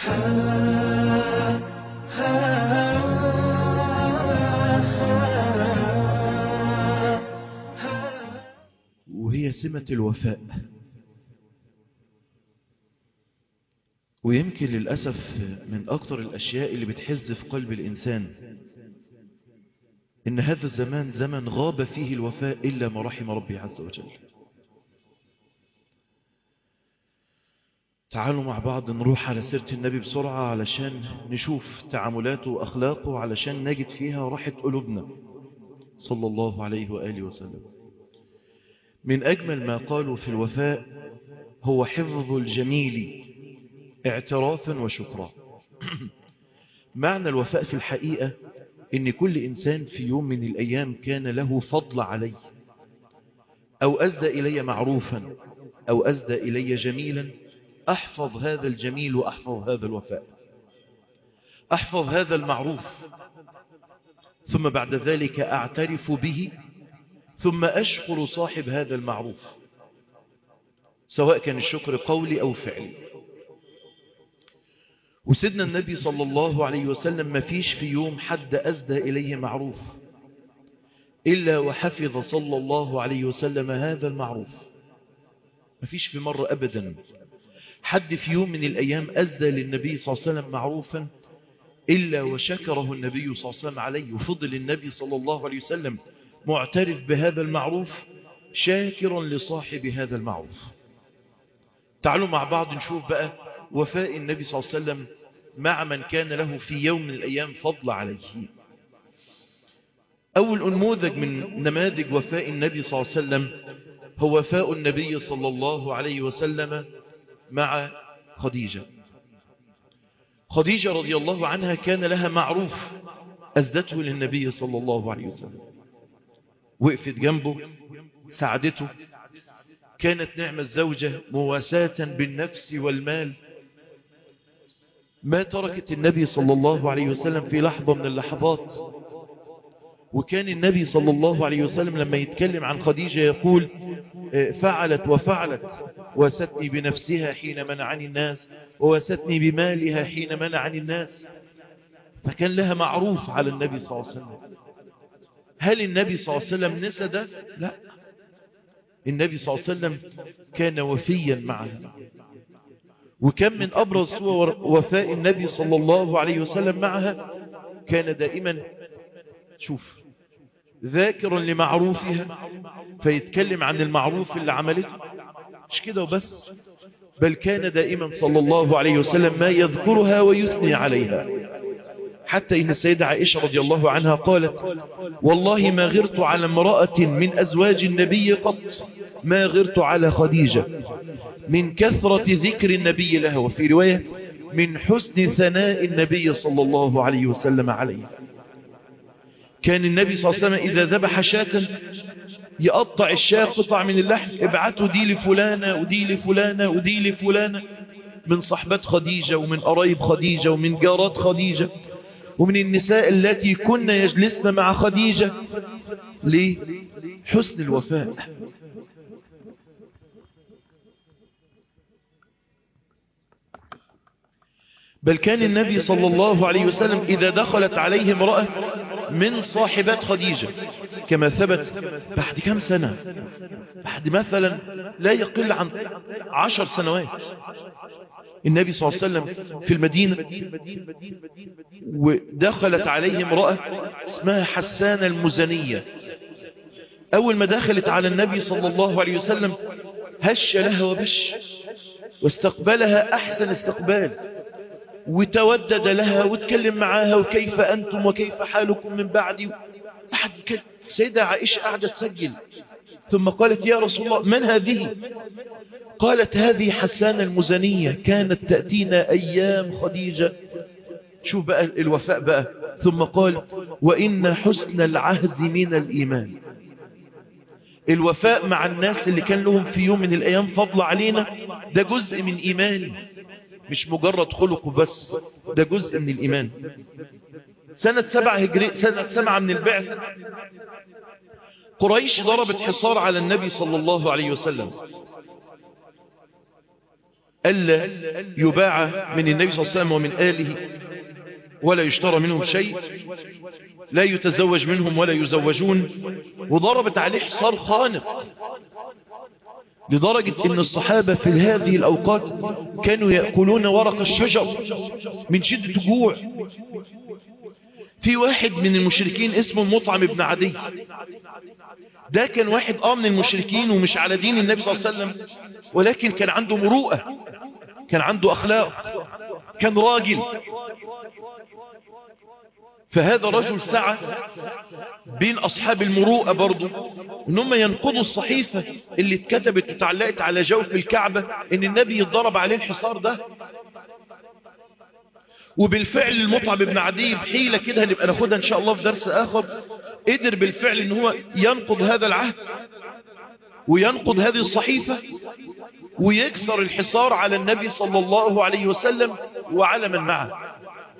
وهي سمة الوفاء ويمكن للأسف من أكتر الأشياء اللي بتحز في قلب الإنسان إن هذا الزمان زمن غاب فيه الوفاء إلا ما رحم ربي عز وجل تعالوا مع بعض نروح على سيرة النبي بسرعة علشان نشوف تعاملاته وأخلاقه علشان نجد فيها راحة قلوبنا صلى الله عليه وآله وسلم من أجمل ما قالوا في الوفاء هو حفظ الجميل اعترافا وشكرا معنى الوفاء في الحقيقة ان كل انسان في يوم من الايام كان له فضل علي او ازدى الي معروفا او ازدى الي جميلا احفظ هذا الجميل واحفظ هذا الوفاء احفظ هذا المعروف ثم بعد ذلك اعترف به ثم اشكر صاحب هذا المعروف سواء كان الشكر قولي او فعلي وسيدنا النبي صلى الله عليه وسلم ما فيش في يوم حد أزدى إليه معروف إلا وحفظ صلى الله عليه وسلم هذا المعروف ما فيش في مرة أبدا حد في يوم من الأيام أزدى للنبي صلى الله عليه وسلم معروفا إلا وشكره النبي صلى الله عليه وسلم عليه وفضل النبي صلى الله عليه وسلم معترف بهذا المعروف شاكرا لصاحب هذا المعروف تعالوا مع بعض نشوف بقى وفاء النبي صلى الله عليه وسلم مع من كان له في يوم من الأيام فضل عليه أول نموذج من نماذج وفاء النبي صلى الله عليه وسلم هو وفاء النبي صلى الله عليه وسلم مع خديجة خديجة رضي الله عنها كان لها معروف أزدته للنبي صلى الله عليه وسلم وقفت جنبه ساعدته كانت نعمة الزوجة مواساة بالنفس والمال ما تركت النبي صلى الله عليه وسلم في لحظة من اللحظات وكان النبي صلى الله عليه وسلم لما يتكلم عن خديجة يقول فعلت وفعلت وستني بنفسها حين منعني الناس ووستني بمالها حين منعني الناس فكان لها معروف على النبي صلى الله عليه وسلم هل النبي صلى الله عليه وسلم نسى ده؟ لا النبي صلى الله عليه وسلم كان وفيا معها وكم من أبرز صور وفاء النبي صلى الله عليه وسلم معها كان دائما شوف ذاكرا لمعروفها فيتكلم عن المعروف اللي عملته مش كده وبس بل كان دائما صلى الله عليه وسلم ما يذكرها ويثني عليها حتى إن السيدة عائشة رضي الله عنها قالت والله ما غرت على امرأة من أزواج النبي قط ما غرت على خديجة من كثرة ذكر النبي لها وفي رواية من حسن ثناء النبي صلى الله عليه وسلم عليه كان النبي صلى الله عليه وسلم إذا ذبح شاة يقطع الشاة قطع من اللحم ابعتوا دي لفلانة ودي لفلانة ودي لفلانة من صحبات خديجة ومن قرايب خديجة ومن جارات خديجة ومن النساء التي كن يجلسن مع خديجة لحسن الوفاء بل كان النبي صلى الله عليه وسلم إذا دخلت عليه امرأة من صاحبات خديجة كما ثبت بعد كم سنة بعد مثلا لا يقل عن عشر سنوات النبي صلى الله عليه وسلم في المدينة ودخلت عليه امرأة اسمها حسان المزنية أول ما دخلت على النبي صلى الله عليه وسلم هش لها وبش واستقبلها أحسن استقبال وتودد لها واتكلم معاها وكيف أنتم وكيف حالكم من بعدي أحد سيدة عائشة قاعدة تسجل ثم قالت يا رسول الله من هذه قالت هذه حسان المزنية كانت تأتينا أيام خديجة شوف بقى الوفاء بقى ثم قال وإن حسن العهد من الإيمان الوفاء مع الناس اللي كان لهم في يوم من الأيام فضل علينا ده جزء من إيماني مش مجرد خلقه بس ده جزء من الإيمان سنة سبع هجري سنة سبعة من البعث قريش ضربت حصار على النبي صلى الله عليه وسلم ألا يباع من النبي صلى الله عليه وسلم ومن آله ولا يشترى منهم شيء لا يتزوج منهم ولا يزوجون وضربت عليه حصار خانق لدرجة ان الصحابة في هذه الاوقات كانوا يأكلون ورق الشجر من شدة جوع في واحد من المشركين اسمه مطعم بن عدي ده كان واحد اه من المشركين ومش على دين النبي صلى الله عليه وسلم ولكن كان عنده مروءة كان عنده اخلاق كان راجل فهذا رجل سعى بين أصحاب المروءة برضو إنهم ينقضوا الصحيفة اللي اتكتبت وتعلقت على جوف الكعبة إن النبي يتضرب عليه الحصار ده وبالفعل المطعم بن عدي بحيلة كده هنبقى ناخدها إن شاء الله في درس آخر قدر بالفعل إن هو ينقض هذا العهد وينقض هذه الصحيفة ويكسر الحصار على النبي صلى الله عليه وسلم وعلى من معه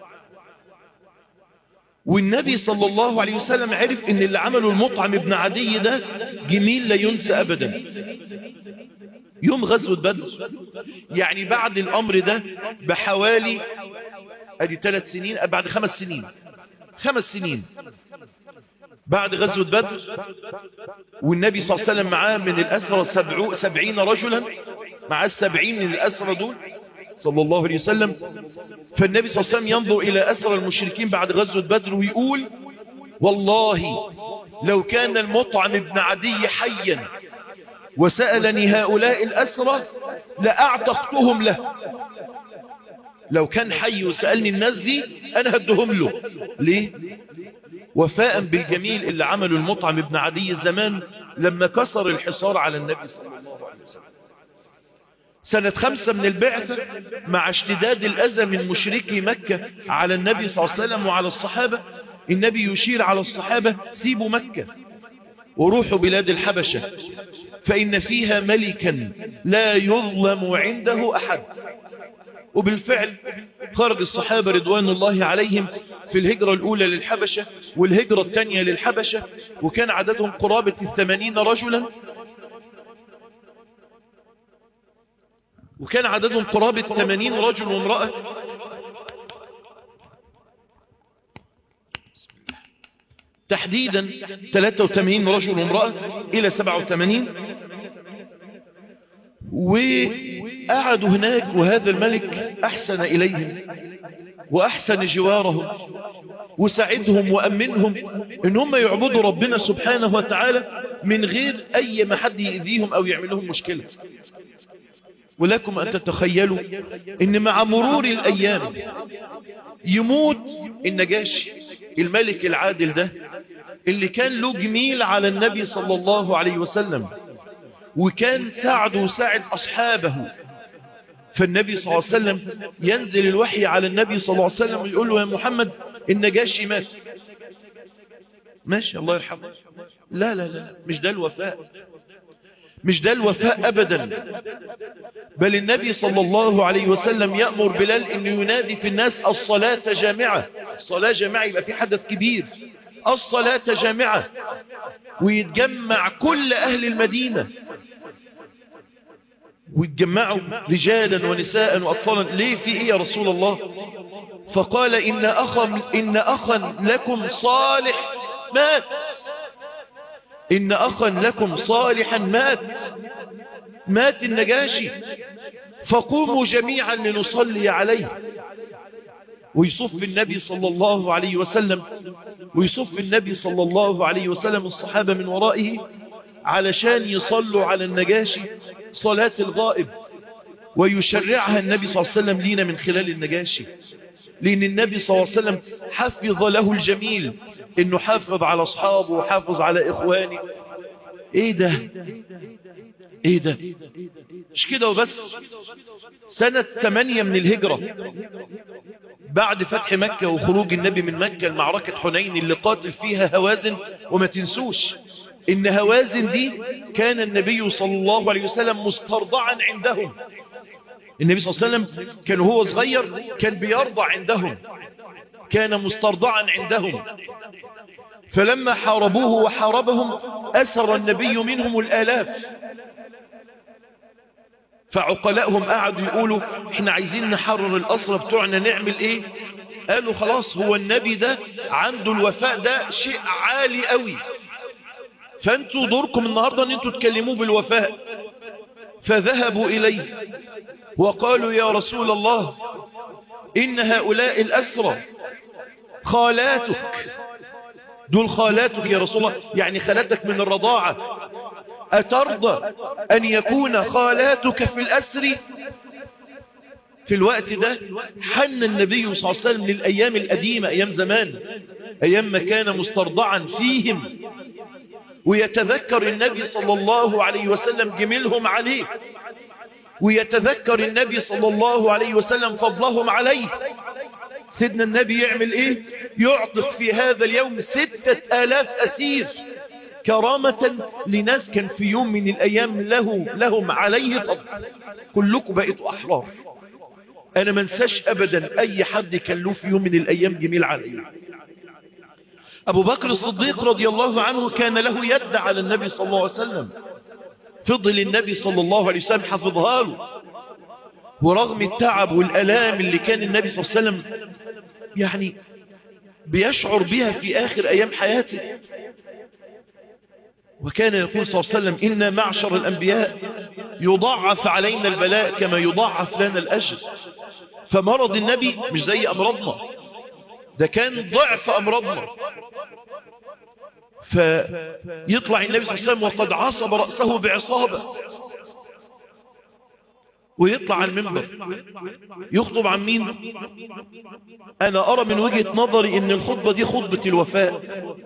والنبي صلى الله عليه وسلم عرف ان اللي عمله المطعم ابن عدي ده جميل لا ينسى ابدا يوم غزوة بدر يعني بعد الامر ده بحوالي ادي ثلاث سنين بعد خمس سنين خمس سنين بعد غزوة بدر والنبي صلى الله عليه وسلم معاه من الأسرى سبعو سبعين رجلا مع السبعين من الأسرى دول صلى الله عليه وسلم فالنبي صلى الله عليه وسلم ينظر إلى أسرى المشركين بعد غزوة بدر ويقول والله لو كان المطعم ابن عدي حيا وسألني هؤلاء الأسرى لأعتقتهم له لو كان حي وسألني الناس دي أنا هدهم له ليه وفاء بالجميل اللي عمله المطعم ابن عدي زمان لما كسر الحصار على النبي صلى الله عليه وسلم سنة خمسة من البعثة مع اشتداد الأذى من مشركي مكة على النبي صلى الله عليه وسلم وعلى الصحابة النبي يشير على الصحابة سيبوا مكة وروحوا بلاد الحبشة فإن فيها ملكا لا يظلم عنده أحد وبالفعل خرج الصحابة رضوان الله عليهم في الهجرة الأولى للحبشة والهجرة الثانية للحبشة وكان عددهم قرابة الثمانين رجلا وكان عددهم قرابة 80 رجل وامرأة تحديدا 83 رجل وامرأة إلى 87 وقعدوا هناك وهذا الملك أحسن إليهم وأحسن جوارهم وساعدهم وأمنهم إن هم يعبدوا ربنا سبحانه وتعالى من غير أي ما حد يأذيهم أو يعمل لهم مشكلة ولكم أن تتخيلوا إن مع مرور الأيام يموت النجاشي الملك العادل ده اللي كان له جميل على النبي صلى الله عليه وسلم وكان ساعد وساعد أصحابه فالنبي صلى الله عليه وسلم ينزل الوحي على النبي صلى الله عليه وسلم ويقول له يا محمد النجاشي مات ماشي الله يرحمه لا لا لا مش ده الوفاء مش ده الوفاء أبدا بل النبي صلى الله عليه وسلم يأمر بلال أن ينادي في الناس الصلاة جامعة الصلاة جامعة يبقى في حدث كبير الصلاة جامعة ويتجمع كل أهل المدينة ويتجمعوا رجالا ونساء وأطفالا ليه في إيه يا رسول الله فقال إن أخا, إن أخا لكم صالح مات إن أخا لكم صالحا مات مات النجاشي فقوموا جميعا لنصلي عليه ويصف النبي صلى الله عليه وسلم ويصف النبي صلى الله عليه وسلم الصحابة من ورائه علشان يصلوا على النجاشي صلاة الغائب ويشرعها النبي صلى الله عليه وسلم لينا من خلال النجاشي لأن النبي صلى الله عليه وسلم حفظ له الجميل انه حافظ على اصحابه وحافظ على اخوانه ايه ده ايه ده مش كده وبس سنة 8 من الهجرة بعد فتح مكة وخروج النبي من مكة المعركة حنين اللي قاتل فيها هوازن وما تنسوش ان هوازن دي كان النبي صلى الله عليه وسلم مسترضعا عندهم النبي صلى الله عليه وسلم كان هو صغير كان بيرضع عندهم كان مسترضعا عندهم فلما حاربوه وحاربهم أسر النبي منهم الآلاف فعقلاءهم قعدوا يقولوا احنا عايزين نحرر الأسرة بتوعنا نعمل ايه قالوا خلاص هو النبي ده عنده الوفاء ده شيء عالي قوي فانتوا دوركم النهاردة ان انتوا تكلموه بالوفاء فذهبوا إليه وقالوا يا رسول الله إن هؤلاء الأسرى خالاتك دول خالاتك يا رسول الله يعني خالاتك من الرضاعة أترضى أن يكون خالاتك في الأسر في الوقت ده حن النبي صلى الله عليه وسلم للأيام القديمة أيام زمان أيام ما كان مسترضعا فيهم ويتذكر النبي صلى الله عليه وسلم جميلهم عليه ويتذكر النبي صلى الله عليه وسلم فضلهم عليه سيدنا النبي يعمل ايه يعتق في هذا اليوم ستة آلاف أسير كرامة لناس كان في يوم من الأيام له لهم عليه فضل كلكم بقيتوا أحرار أنا ما انساش أبدا أي حد كان له في يوم من الأيام جميل عليه أبو بكر الصديق رضي الله عنه كان له يد على النبي صلى الله عليه وسلم فضل النبي صلى الله عليه وسلم حفظها له ورغم التعب والألام اللي كان النبي صلى الله عليه وسلم يعني بيشعر بها في آخر أيام حياته وكان يقول صلى الله عليه وسلم إن معشر الأنبياء يضاعف علينا البلاء كما يضاعف لنا الأجر فمرض النبي مش زي أمراضنا ده كان ضعف أمراضنا فيطلع النبي صلى الله عليه وسلم وقد عصب رأسه بعصابة ويطلع على المنبر يخطب عن مين أنا أرى من وجهة نظري أن الخطبة دي خطبة الوفاء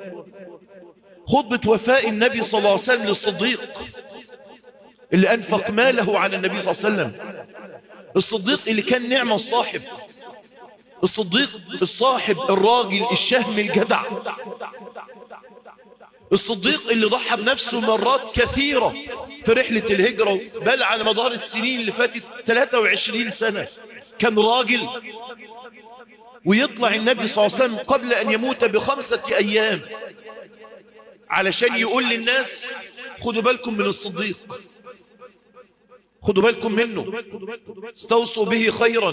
خطبة وفاء النبي صلى الله عليه وسلم للصديق اللي أنفق ماله على النبي صلى الله عليه وسلم الصديق اللي كان نعمة الصاحب الصديق الصاحب الراجل الشهم الجدع الصديق اللي ضحى بنفسه مرات كثيرة في رحلة الهجرة بل على مدار السنين اللي فاتت 23 سنة كان راجل ويطلع النبي صلى الله عليه وسلم قبل أن يموت بخمسة أيام علشان يقول للناس خدوا بالكم من الصديق خدوا بالكم منه استوصوا به خيرا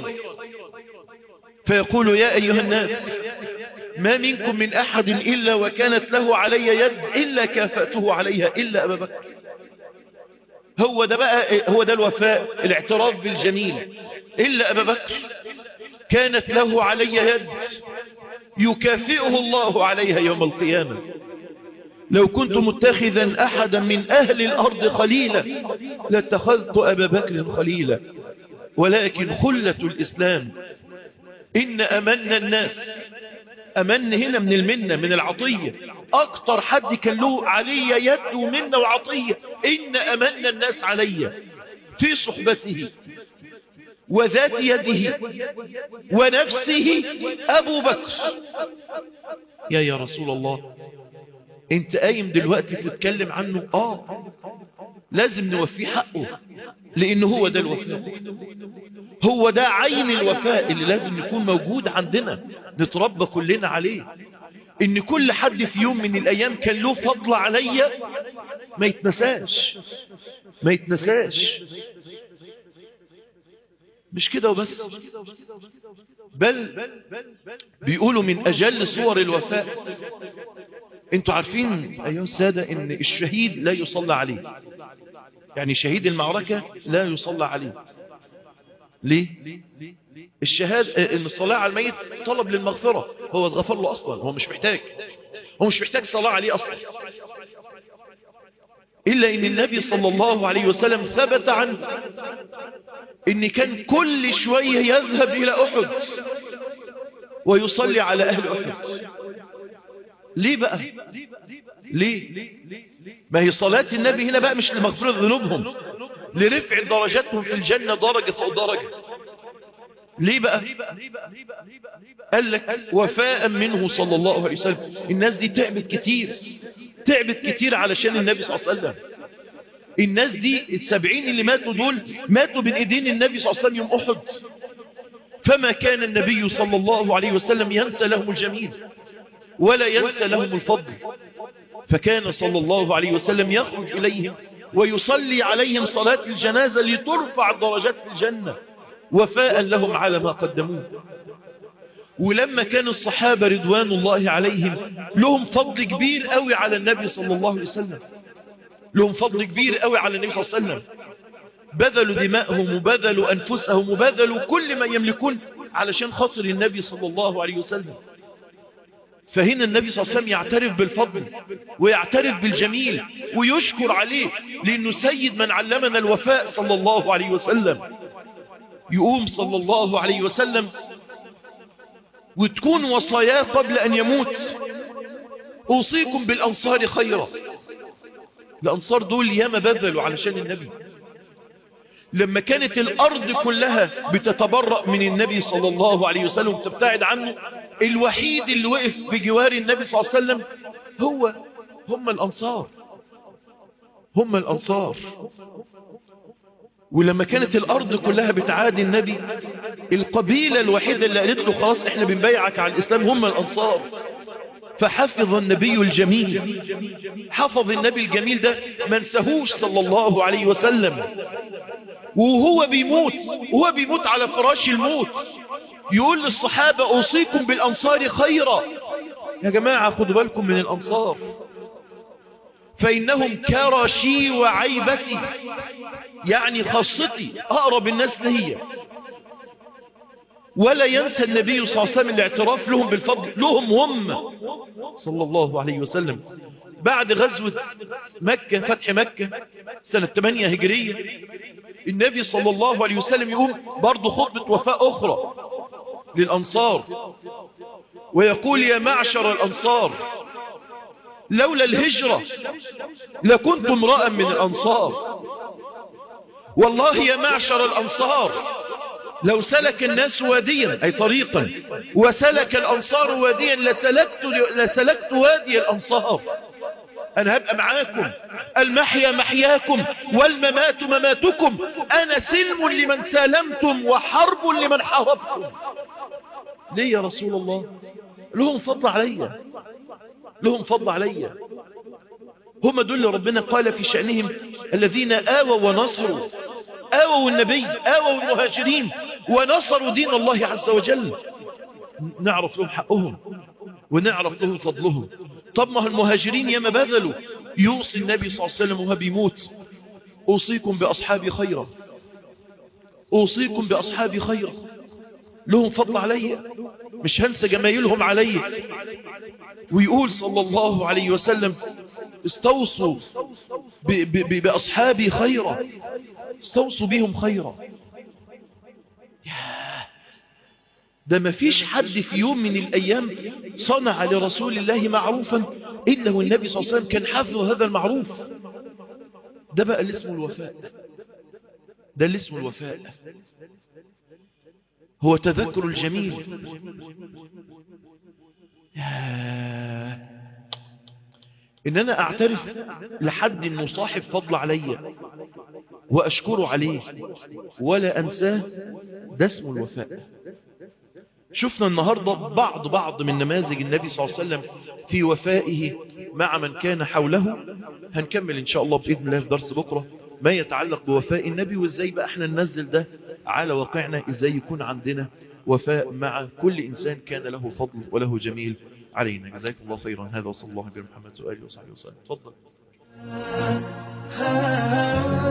فيقول يا أيها الناس ما منكم من أحد إلا وكانت له علي يد إلا كافأته عليها إلا أبا بكر هو ده بقى هو ده الوفاء الاعتراف بالجميل إلا أبا بكر كانت له علي يد يكافئه الله عليها يوم القيامة لو كنت متخذا أحدا من أهل الأرض خليلا لاتخذت أبا بكر خليلا ولكن خلة الإسلام إن أمن الناس أمن هنا من المنة من العطية أكتر حد كان له علي يد ومنة وعطية إن أمن الناس علي في صحبته وذات يده ونفسه أبو بكر يا يا رسول الله انت قايم دلوقتي تتكلم عنه آه لازم نوفيه حقه لأنه هو ده الوفاء هو ده عين الوفاء اللي لازم يكون موجود عندنا نتربى كلنا عليه ان كل حد في يوم من الايام كان له فضل عليا ما يتنساش ما يتنساش مش كده وبس بل بيقولوا من اجل صور الوفاء انتوا عارفين ايها السادة ان الشهيد لا يصلى عليه يعني شهيد المعركة لا يصلى عليه ليه الشهاد ان الصلاة على الميت طلب للمغفرة هو اتغفر له اصلا هو مش محتاج هو مش محتاج صلاة عليه اصلا الا ان النبي صلى الله عليه وسلم ثبت عنه ان كان كل شوية يذهب الى احد ويصلي على اهل احد ليه بقى ليه ما هي صلاة النبي هنا بقى مش لمغفرة ذنوبهم لرفع درجاتهم في الجنة درجة فوق درجة ليه بقى قال لك وفاء منه صلى الله عليه وسلم الناس دي تعبت كتير تعبت كتير علشان النبي صلى الله عليه وسلم الناس دي السبعين اللي ماتوا دول ماتوا بين ايدين النبي صلى الله عليه وسلم يوم احد فما كان النبي صلى الله عليه وسلم ينسى لهم الجميل ولا ينسى لهم الفضل فكان صلى الله عليه وسلم يخرج إليهم ويصلي عليهم صلاة الجنازة لترفع الدرجات في الجنة وفاء لهم على ما قدموه ولما كان الصحابة رضوان الله عليهم لهم فضل كبير قوي على النبي صلى الله عليه وسلم لهم فضل كبير قوي على النبي صلى الله عليه وسلم بذلوا دماءهم وبذلوا أنفسهم وبذلوا كل ما يملكون علشان خاطر النبي صلى الله عليه وسلم فهنا النبي صلى الله عليه وسلم يعترف بالفضل ويعترف بالجميل ويشكر عليه لأنه سيد من علمنا الوفاء صلى الله عليه وسلم يقوم صلى الله عليه وسلم وتكون وصاياه قبل أن يموت أوصيكم بالأنصار خيرا الأنصار دول ياما بذلوا علشان النبي لما كانت الأرض كلها بتتبرأ من النبي صلى الله عليه وسلم وتبتعد عنه الوحيد اللي وقف بجوار النبي صلى الله عليه وسلم هو هم الأنصار هم الأنصار ولما كانت الأرض كلها بتعادي النبي القبيلة الوحيدة اللي قالت له خلاص احنا بنبيعك على الإسلام هم الأنصار فحفظ النبي الجميل حفظ النبي الجميل ده ما نسهوش صلى الله عليه وسلم وهو بيموت وهو بيموت على فراش الموت يقول للصحابة أوصيكم بالأنصار خيرا يا جماعة خدوا بالكم من الأنصار فإنهم كرشي وعيبتي يعني خاصتي أقرب الناس ليا ولا ينسى النبي صلى الله عليه وسلم الاعتراف لهم بالفضل لهم هم صلى الله عليه وسلم بعد غزوة مكة فتح مكة سنة 8 هجرية النبي صلى الله عليه وسلم يقوم برضو خطبة وفاء أخرى للأنصار ويقول يا معشر الأنصار لولا الهجرة لكنت امرأ من الأنصار والله يا معشر الأنصار لو سلك الناس واديا أي طريقا وسلك الأنصار واديا لسلكت, لسلكت وادي الأنصار أنا هبقى معاكم المحيا محياكم والممات مماتكم أنا سلم لمن سالمتم وحرب لمن حاربتم ليه يا رسول الله لهم فضل علي لهم فضل علي هم دول اللي ربنا قال في شأنهم الذين آووا ونصروا آووا النبي آووا المهاجرين ونصروا دين الله عز وجل نعرف لهم حقهم ونعرف لهم فضلهم طب ما المهاجرين ياما بذلوا يوصي النبي صلى الله عليه وسلم وهو بيموت أوصيكم بأصحابي خيرا أوصيكم بأصحابي خيرا لهم فضل علي مش هنسى جمايلهم علي ويقول صلى الله عليه وسلم استوصوا ب ب بأصحابي خيرا استوصوا بهم خيرا ده ما فيش حد في يوم من الأيام صنع لرسول الله معروفا إلا والنبي صلى الله عليه وسلم كان حافظ هذا المعروف ده بقى اللي اسمه الوفاء ده اللي اسمه الوفاء هو تذكر الجميل إن أنا أعترف لحد أنه صاحب فضل علي وأشكره عليه ولا أنساه ده اسمه الوفاء شفنا النهاردة بعض بعض من نماذج النبي صلى الله عليه وسلم في وفائه مع من كان حوله هنكمل إن شاء الله بإذن الله في درس بكرة ما يتعلق بوفاء النبي وإزاي بقى احنا ننزل ده على واقعنا إزاي يكون عندنا وفاء مع كل إنسان كان له فضل وله جميل علينا جزاكم الله خيرا هذا وصلى الله على محمد وآله وصحبه وسلم تفضل